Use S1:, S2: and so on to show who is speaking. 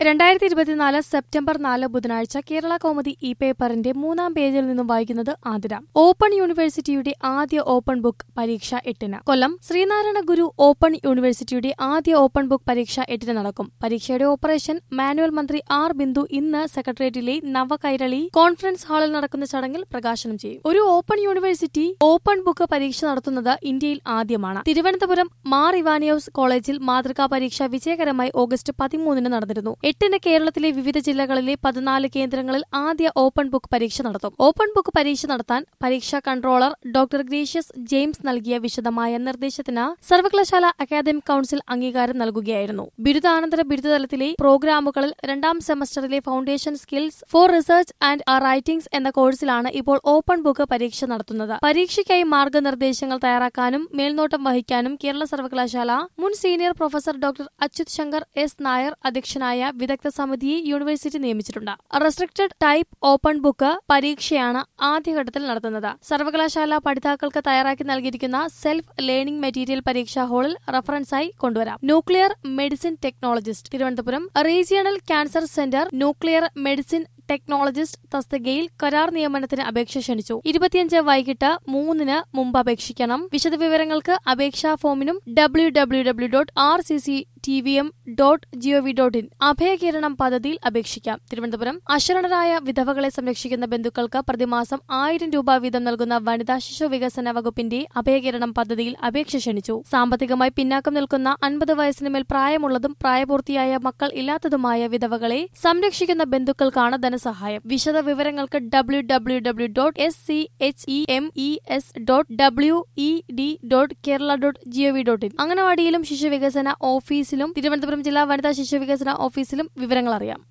S1: രണ്ടായിരത്തി ഇരുപത്തിനാല് സെപ്റ്റംബർ നാല് ബുധനാഴ്ച കേരള കൗമുദി ഇ പേപ്പറിന്റെ മൂന്നാം പേജിൽ നിന്നും വായിക്കുന്നത് ആതിര ഓപ്പൺ യൂണിവേഴ്സിറ്റിയുടെ ആദ്യ ഓപ്പൺ ബുക്ക് പരീക്ഷ എട്ടിന് കൊല്ലം ശ്രീനാരായണ ഗുരു ഓപ്പൺ യൂണിവേഴ്സിറ്റിയുടെ ആദ്യ ഓപ്പൺ ബുക്ക് പരീക്ഷ എട്ടിന് നടക്കും പരീക്ഷയുടെ ഓപ്പറേഷൻ മാനുവൽ മന്ത്രി ആർ ബിന്ദു ഇന്ന് സെക്രട്ടേറിയറ്റിലെ നവകൈരളി കോൺഫറൻസ് ഹാളിൽ നടക്കുന്ന ചടങ്ങിൽ പ്രകാശനം ചെയ്യും ഒരു ഓപ്പൺ യൂണിവേഴ്സിറ്റി ഓപ്പൺ ബുക്ക് പരീക്ഷ നടത്തുന്നത് ഇന്ത്യയിൽ ആദ്യമാണ് തിരുവനന്തപുരം മാർ ഇവാനിയോസ് കോളേജിൽ മാതൃകാ പരീക്ഷ വിജയകരമായി ഓഗസ്റ്റ് പതിമൂന്നിന് നടന്നിരുന്നു എട്ടിന് കേരളത്തിലെ വിവിധ ജില്ലകളിലെ പതിനാല് കേന്ദ്രങ്ങളിൽ ആദ്യ ഓപ്പൺ ബുക്ക് പരീക്ഷ നടത്തും ഓപ്പൺ ബുക്ക് പരീക്ഷ നടത്താൻ പരീക്ഷാ കൺട്രോളർ ഡോക്ടർ ഗ്രേഷ്യസ് ജെയിംസ് നൽകിയ വിശദമായ നിർദ്ദേശത്തിന് സർവകലാശാല അക്കാദമിക് കൌൺസിൽ അംഗീകാരം നൽകുകയായിരുന്നു ബിരുദാനന്തര ബിരുദതലത്തിലെ പ്രോഗ്രാമുകളിൽ രണ്ടാം സെമസ്റ്ററിലെ foundation skills for research and writings എന്ന കോഴ്സിലാണ് ഇപ്പോൾ ഓപ്പൺ ബുക്ക് പരീക്ഷ നടത്തുന്നത് പരീക്ഷയ്ക്കായി മാർഗനിർദ്ദേശങ്ങൾ തയ്യാറാക്കാനും മേൽനോട്ടം വഹിക്കാനും കേരള സർവകലാശാല മുൻ senior professor doctor Achyut Shankar S Nair അധ്യക്ഷനായ വിദഗ്ധ സമിതിയെ യൂണിവേഴ്സിറ്റി നിയമിച്ചിട്ടുണ്ട് റെസ്ട്രിക്റ്റഡ് ടൈപ്പ് ഓപ്പൺ ബുക്ക് പരീക്ഷയാണ് ആദ്യഘട്ടത്തിൽ നടത്തുന്നത് സർവകലാശാല പഠിതാക്കൾക്ക് തയ്യാറാക്കി നൽകിയിരിക്കുന്ന സെൽഫ് ലേണിംഗ് മെറ്റീരിയൽ പരീക്ഷാ ഹാളിൽ റഫറൻസായി കൊണ്ടുവരാം nuclear medicine technologist Thiruvananthapuram regional cancer centre nuclear medicine technologist തസ്തികയിൽ കരാർ നിയമനത്തിന് അപേക്ഷ ക്ഷണിച്ചു ഇരുപത്തിയഞ്ച് വൈകിട്ട് മൂന്നിന് മുമ്പ് അപേക്ഷിക്കണം വിശദവിവരങ്ങൾക്ക് അപേക്ഷാ ഫോമിനും W W W dot R C C T V M dot G O V dot in Abhayakiranam പദ്ധതിയിൽ അപേക്ഷിക്കാം തിരുവനന്തപുരം അശരണരായ വിധവകളെ സംരക്ഷിക്കുന്ന ബന്ധുക്കൾക്ക് പ്രതിമാസം ആയിരം രൂപ വീതം നൽകുന്ന വനിതാ ശിശു വികസന വകുപ്പിന്റെ അഭയകിരണം പദ്ധതിയിൽ അപേക്ഷ ക്ഷണിച്ചു സാമ്പത്തികമായി പിന്നാക്കം നിൽക്കുന്ന അൻപത് വയസ്സിന് മേൽ പ്രായമുള്ളതും പ്രായപൂർത്തിയായ മക്കൾ ഇല്ലാത്തതുമായ വിധവകളെ സംരക്ഷിക്കുന്ന ബന്ധുക്കൾക്കാണ് ധനസഹായം വിശദ വിവരങ്ങൾക്ക് W W W dot S C H E M E S dot W E D dot Kerala dot G O V dot in അംഗനവാടിയിലും ശിശുവികസന ഓഫീസിലും തിരുവനന്തപുരം ജില്ലാ വനിതാ ശിശുവികസന ഓഫീസിലും വിവരങ്ങൾ അറിയാം